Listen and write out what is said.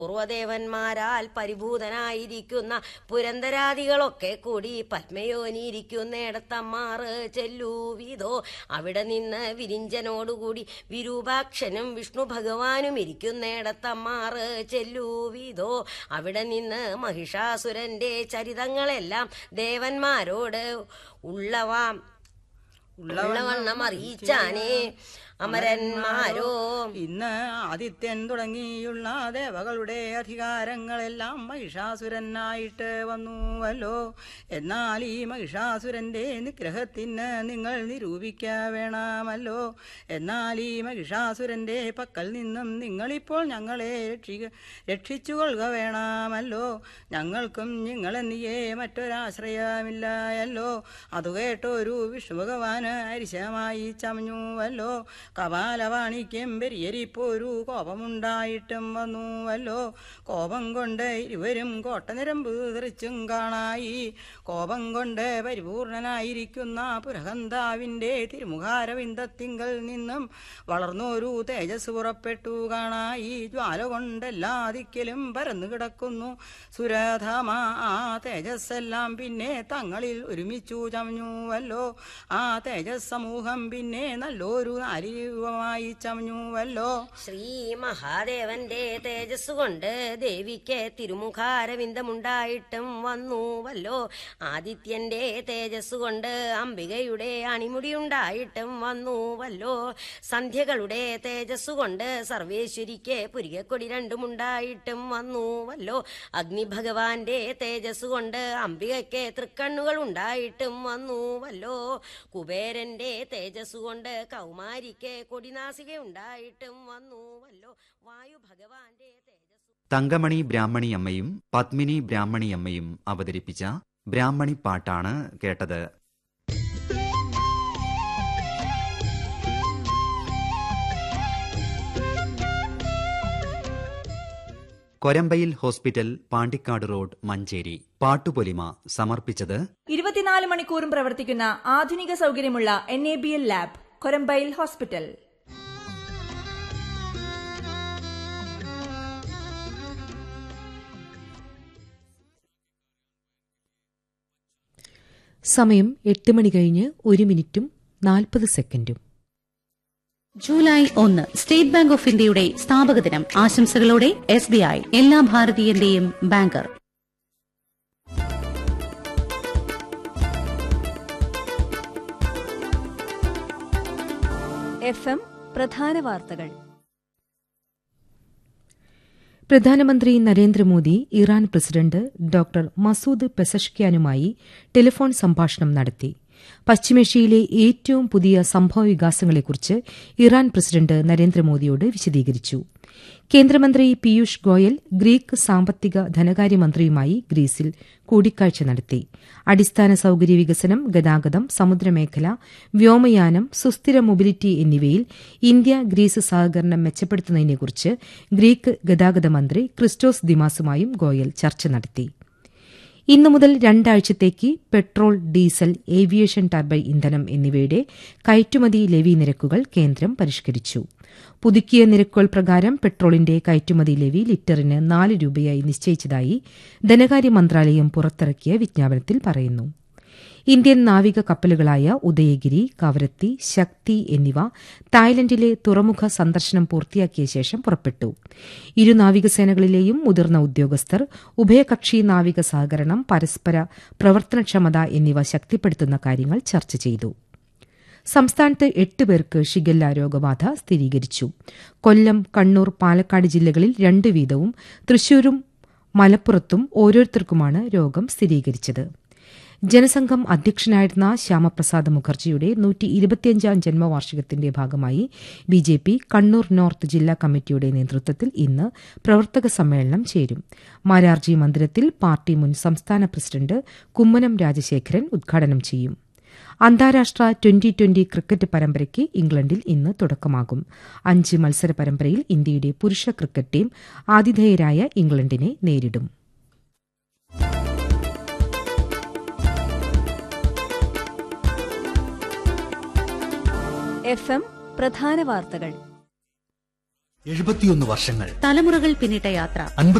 പൂർവദേവന്മാരാൽ പരിഭൂതനായിരിക്കുന്ന പുരന്തരാദികളൊക്കെ കൂടി പത്മയോനിയിരിക്കുന്നിടത്തമ്മാറ് ചെല്ലൂവിതോ അവിടെ നിന്ന് വിരിഞ്ചനോടുകൂടി വിരൂപാക്ഷനും വിഷ്ണു ഭഗവാനും ഇരിക്കുന്നിടത്തമ്മാറ് ചെല്ലൂവിതോ അവിടെ നിന്ന് മഹിഷാസുരന്റെ ചരിതങ്ങളെല്ലാം ദേവന്മാരോട് ഉള്ളവാം ഉള്ളവണ്ണം അറിയിച്ചാനേ അമരന്മാരോ ഇന്ന് ആദിത്യൻ തുടങ്ങിയുള്ള ദേവകളുടെ അധികാരങ്ങളെല്ലാം മഹിഷാസുരനായിട്ട് വന്നുവല്ലോ എന്നാൽ ഈ മഹിഷാസുരന്റെ നിഗ്രഹത്തിന് നിങ്ങൾ നിരൂപിക്ക വേണമല്ലോ എന്നാൽ ഈ മഹിഷാസുരന്റെ പക്കൽ നിന്നും നിങ്ങളിപ്പോൾ ഞങ്ങളെ രക്ഷിക്ക രക്ഷിച്ചുകൊള്ളുക വേണമല്ലോ ഞങ്ങൾക്കും നിങ്ങളെന്നിയേ മറ്റൊരാശ്രയമില്ലയല്ലോ അത് കേട്ടൊരു വിഷ്ണുഭഗവാന് അരിശമായി ചമഞ്ഞുവല്ലോ കപാലവാണിക്കും പെരിയരിപ്പോരു കോപമുണ്ടായിട്ടും വന്നുവല്ലോ കോപം കൊണ്ട് ഇരുവരും കോട്ടനിരമ്പ് തെറിച്ചും കാണായി കോപം കൊണ്ട് പരിപൂർണനായിരിക്കുന്ന പുരഹന്താവിന്റെ തിരുമുഖാരവിന്ദത്തിങ്കൽ നിന്നും വളർന്നൊരു തേജസ് പുറപ്പെട്ടു കാണായി ജ്വാല കൊണ്ടെല്ലാ ദിക്കിലും പരന്നു കിടക്കുന്നു സുരധാമ ആ തേജസ്സെല്ലാം പിന്നെ തങ്ങളിൽ ഒരുമിച്ചു ചമഞ്ഞുവല്ലോ ആ തേജസ് സമൂഹം പിന്നെ നല്ലൊരു നാരീവമായി ചമഞ്ഞുവല്ലോ ശ്രീ മഹാദേവന്റെ തേജസ് കൊണ്ട് ദേവിക്ക് തിരുമുഖാരവിന്ദമുണ്ടായിട്ടും വന്നുവല്ലോ ആദിത്യന്റെ തേജസ് കൊണ്ട് അംബികയുടെ അണിമുടിയുണ്ടായിട്ടും വന്നുവല്ലോ സന്ധ്യകളുടെ തേജസ് കൊണ്ട് സർവേശ്വരിക്ക് പുരികക്കൊടി രണ്ടുമുണ്ടായിട്ടും വന്നുവല്ലോ അഗ്നിഭഗവാന്റെ തേജസ് കൊണ്ട് അംബികയ്ക്ക് തൃക്കണ്ണുകൾ ഉണ്ടായിട്ടും വന്നുവല്ലോ കുബേരന്റെ തേജസ് കൊണ്ട് കൗമാരിക്ക് കൊടിനാസിക ഉണ്ടായിട്ടും വന്നുവല്ലോ വായു ഭഗവാന്റെ തേജസ് തങ്കമണി ബ്രാഹ്മണി അമ്മയും പത്മിനി ബ്രാഹ്മണി അമ്മയും അവതരിപ്പിച്ച ബ്രാഹ്മണി പാട്ടാണ് കേട്ടത് കൊരമ്പയിൽ ഹോസ്പിറ്റൽ പാണ്ടിക്കാട് റോഡ് മഞ്ചേരി പാട്ടുപൊലിമ സമർപ്പിച്ചത് ഇരുപത്തിനാല് മണിക്കൂറും പ്രവർത്തിക്കുന്ന ആധുനിക സൗകര്യമുള്ള N A B L lab Korambayil hospital സമയം എട്ട് മണി കഴിഞ്ഞ് ഒരു മിനിറ്റും നാൽപ്പത് സെക്കൻഡും ജൂലൈ ഒന്ന് സ്റ്റേറ്റ് ബാങ്ക് ഓഫ് ഇന്ത്യയുടെ സ്ഥാപക ദിനം ആശംസകളോടെ എസ് ബി ഐ എല്ലാ ഭാരതീയന്റെയും ബാങ്കർ എഫ് എം പ്രധാന വാർത്തകൾ പ്രധാനമന്ത്രി Narendra Modi Iran president doctor Masoud പെസഷ്ക്യാനുമായി ടെലിഫോൺ സംഭാഷണം നടത്തി പശ്ചിമേഷ്യയിലെ ഏറ്റവും പുതിയ സംഭവവികാസങ്ങളെക്കുറിച്ച് ഇറാൻ പ്രസിഡന്റ് നരേന്ദ്രമോദിയോട് വിശദീകരിച്ചു കേന്ദ്രമന്ത്രി പീയൂഷ് ഗോയൽ ഗ്രീക്ക് സാമ്പത്തിക ധനകാര്യമന്ത്രിയുമായി ഗ്രീസിൽ കൂടിക്കാഴ്ച നടത്തി അടിസ്ഥാന സൌകര്യ വികസനം ഗതാഗതം സമുദ്രമേഖല വ്യോമയാനം സുസ്ഥിര മൊബിലിറ്റി എന്നിവയിൽ ഇന്ത്യ ഗ്രീസ് സഹകരണം മെച്ചപ്പെടുത്തുന്നതിനെക്കുറിച്ച് ഗ്രീക്ക് ഗതാഗത മന്ത്രി ക്രിസ്റ്റോസ് ദിമാസുമായും ഗോയൽ ചർച്ച നടത്തി ഇന്നു മുതൽ രണ്ടാഴ്ചത്തേക്ക് പെട്രോൾ ഡീസൽ ഏവിയേഷൻ ടർബൈൻ ഇന്ധനം എന്നിവയുടെ കയറ്റുമതി ലെവി നിരക്കുകൾ കേന്ദ്രം പരിഷ്കരിച്ചു പുതുക്കിയ നിരക്കുകൾ പ്രകാരം പെട്രോളിന്റെ കയറ്റുമതി ലെവി ലിറ്ററിന് നാല് രൂപയായി നിശ്ചയിച്ചതായി ധനകാര്യ മന്ത്രാലയം പുറത്തിറക്കിയ വിജ്ഞാപനത്തിൽ പറയുന്നു ഇന്ത്യൻ നാവിക കപ്പലുകളായ ഉദയഗിരി കവരത്തി ശക്തി എന്നിവ തായ്ലൻഡിലെ തുറമുഖ സന്ദർശനം പൂർത്തിയാക്കിയ ശേഷം പുറപ്പെട്ടു ഇരു നാവികസേനകളിലെയും മുതിർന്ന ഉദ്യോഗസ്ഥർ ഉഭയകക്ഷി നാവിക സഹകരണം പരസ്പര പ്രവർത്തനക്ഷമത എന്നിവ ശക്തിപ്പെടുത്തുന്ന കാര്യങ്ങൾ ചർച്ച ചെയ്തു സംസ്ഥാനത്ത് എട്ട് പേർക്ക് ഷിഗല്ല രോഗബാധ സ്ഥിരീകരിച്ചു കൊല്ലം കണ്ണൂർ പാലക്കാട് ജില്ലകളിൽ രണ്ട് വീതവും തൃശൂരും മലപ്പുറത്തും ഓരോരുത്തർക്കുമാണ് രോഗം സ്ഥിരീകരിച്ചത് ജനസംഘം അധ്യക്ഷനായിരുന്ന ശ്യാമപ്രസാദ് മുഖർജിയുടെ നൂറ്റി ഇരുപത്തിയഞ്ചാം ജന്മവാർഷികത്തിന്റെ ഭാഗമായി B J P Kannur north ജില്ലാ കമ്മിറ്റിയുടെ നേതൃത്വത്തിൽ ഇന്ന് പ്രവർത്തക സമ്മേളനം ചേരും മാരാർജി മന്ദിരത്തിൽ പാർട്ടി മുൻ സംസ്ഥാന പ്രസിഡന്റ് കുമ്മനം രാജശേഖരൻ ഉദ്ഘാടനം ചെയ്യും അന്താരാഷ്ട്ര ട്വന്റി ട്വന്റി ക്രിക്കറ്റ് പരമ്പരയ്ക്ക് ഇംഗ്ലണ്ടിൽ ഇന്ന് തുടക്കമാകും അഞ്ച് മത്സര പരമ്പരയിൽ ഇന്ത്യയുടെ പുരുഷ ക്രിക്കറ്റ് ടീം ആതിഥേയരായ ഇംഗ്ലണ്ടിനെ നേരിടും എഫ് എം പ്രധാന വാർത്തകൾ എഴുപത്തിയൊന്ന് വർഷങ്ങൾ തലമുറകൾ പിന്നിട്ട യാത്ര